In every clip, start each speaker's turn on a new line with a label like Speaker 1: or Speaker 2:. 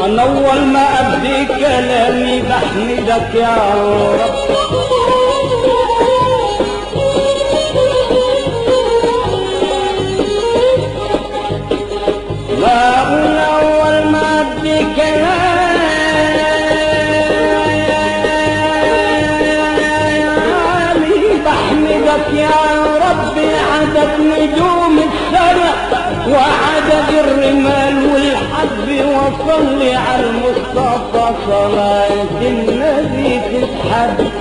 Speaker 1: وانا اول ما ابدي كلامي بحمدك يا رب واقول اول ما ابدي كلامي بحمدك يا ربي عدد نجوم السماء وعدد الرمال والحب وصلي على المصطفى صلاة النبي تسحب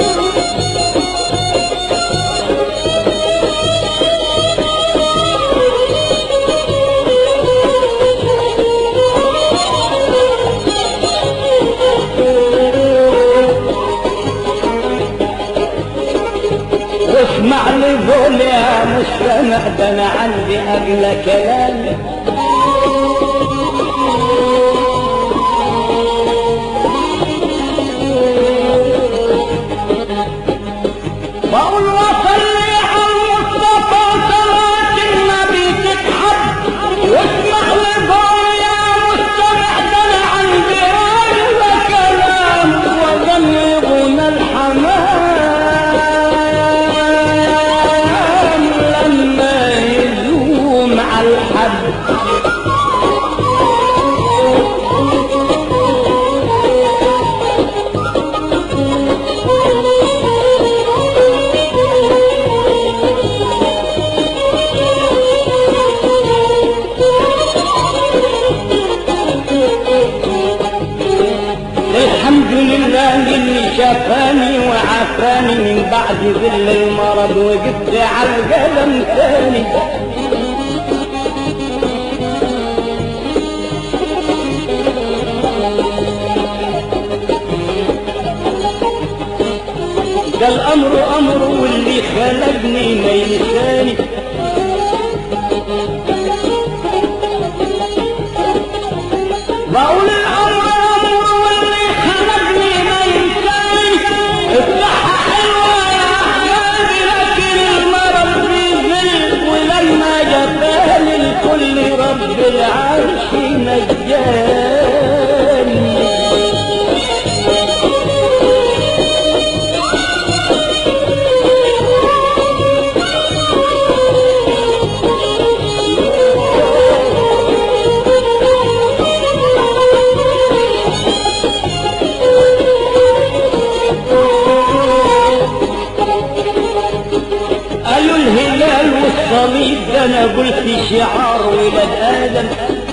Speaker 1: واسمع لي قول يا مستمع ده انا عندي اغلى كلام بقول وصلي على المصطفى صلاة النبي تتحب واسمع لي قول يا مستمع ده انا عندي اغلى كلام وجنبنا الحمام لما يزوم على الحد الحمد لله اللي شافاني وعافاني من بعد ذل المرض وقفت على القلم ثاني ده الامر امر واللي خلقني ما ينساني بقول الامر امر واللي خلقني ما ينساني الصحة حلوة يا احبابي لكن المرض بيذل ولما جفاني الكل رب العرش نجاني قالوا الهلال والصليب ده انا قلت شعار ولاد ادم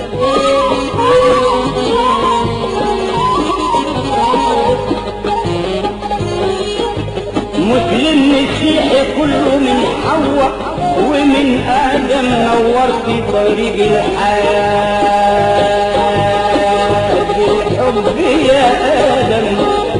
Speaker 1: مسلم مسيحي كله من حواء ومن ادم نورت طريق الحياه بالحب يا ادم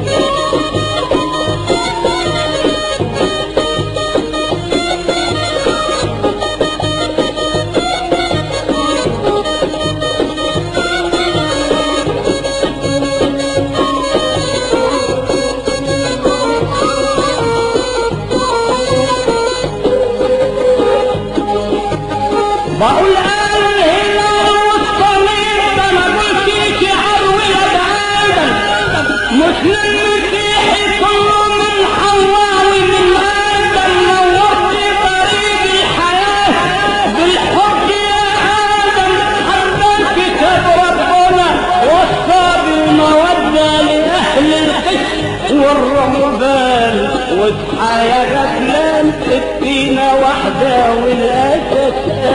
Speaker 1: بقول قال الهلال والصليب ده ما قلت شعار ولاد ادم مسلم مسيحي كله من حواء ومن ادم نورت طريق الحياه بالحب يا ادم حبك كتاب ربنا وصى بالموده لاهل القسم والرهبان واصحى يا غفلان السكينه واحده والاسد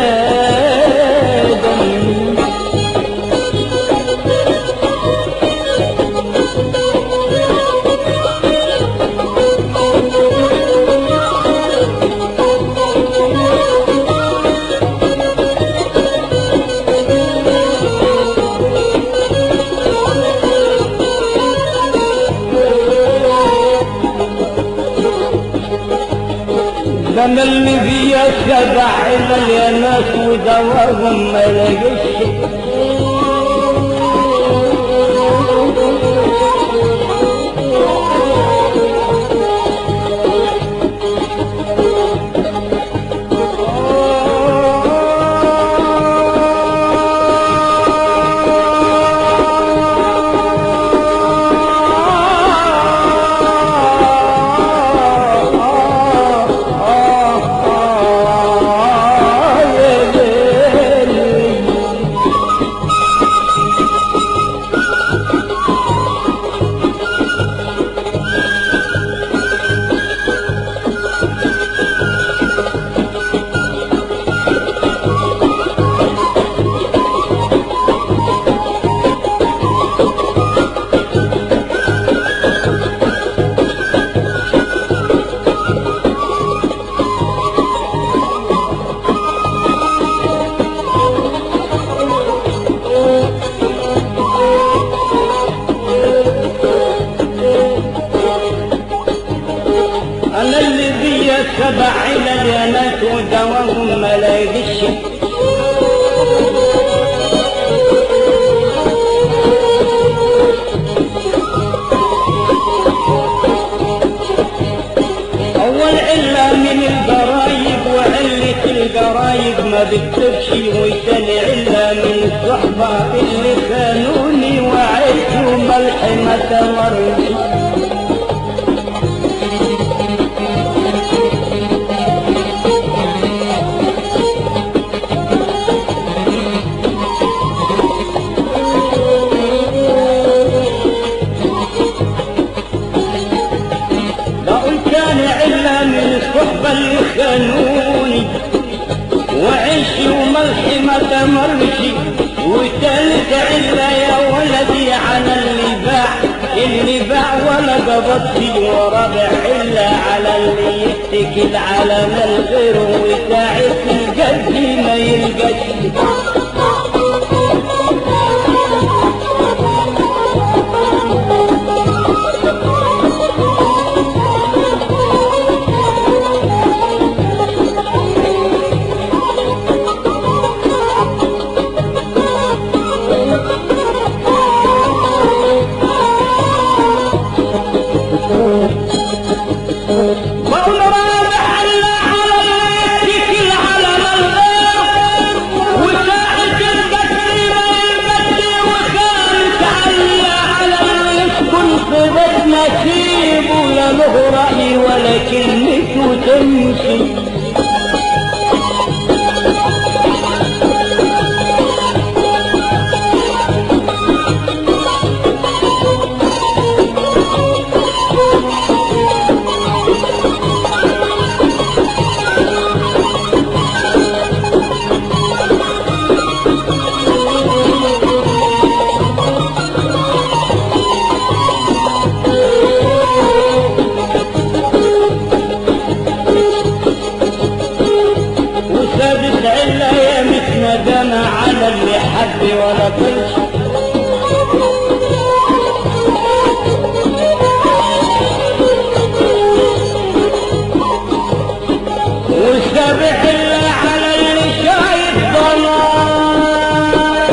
Speaker 1: ادم ده انا اللي بيا سبع علل يا ناس ودواهم ما لقيتش هواهم ما لا يغش أول علة من القرايب وعلة القرايب ما بتكتبش وثاني علة من الصحبة اللي خانوني وعيشوا ملح ما تمرش بقول كان علة من الصحبة اللي خانوني وعيشي وملحي ما تمرش وتالت علة يا ولدي على اللي باع اللي باع ولا قبضتي ورابع علة على اللي يتكل على من غيره وساعة الجد ما يلقاش بقول رابع علة على اللي يتكل على من غيره وساعة القتل ما يلقاش وخامس علة على اللي يسكن في بيت نسيبه لا له رأي ولا كلمته تمشي وسادس علة يا مش ندامة على اللي حب ولا طلش والسابع علة على اللي شايف ضلال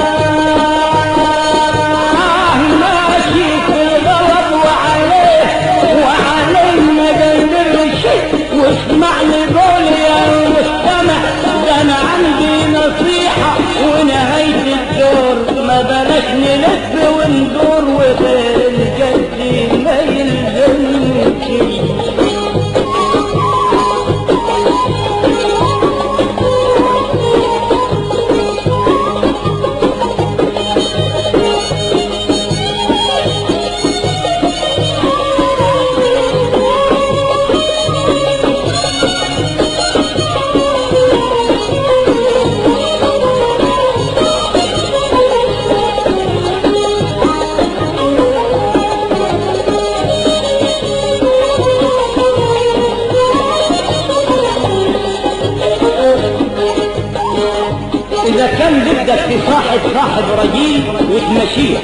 Speaker 1: ماشي في الغلط وعليه وعليه ما قدر شيء واسمع لي قول يا المستمع ده انا عندي نصيحة ونهاية الدور ما بلاش نلف وندور وغير الجد ما يلزمش إذا كان بدك تصاحب صاحب رجيل وتمشيه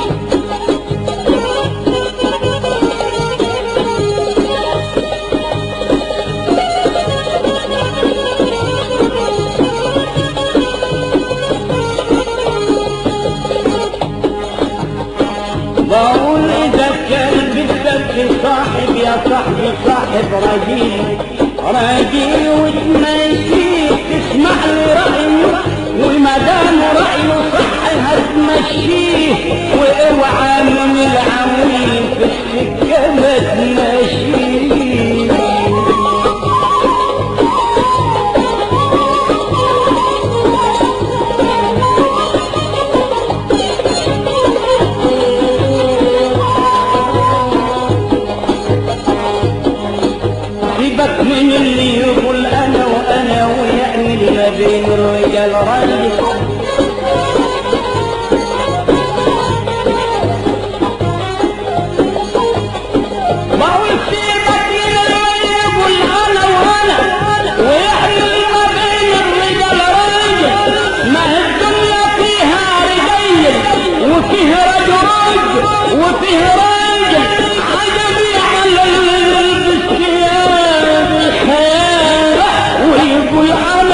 Speaker 1: بقول إذا كان بدك تصاحب يا صاحبي صاحب رجيل رجيل وتمشيه تسمع لي رأيه وما دام رأيه صح هتمشيه واوعى من العويل في السكة ما تمشيه سيبك من اللي يقول يقول على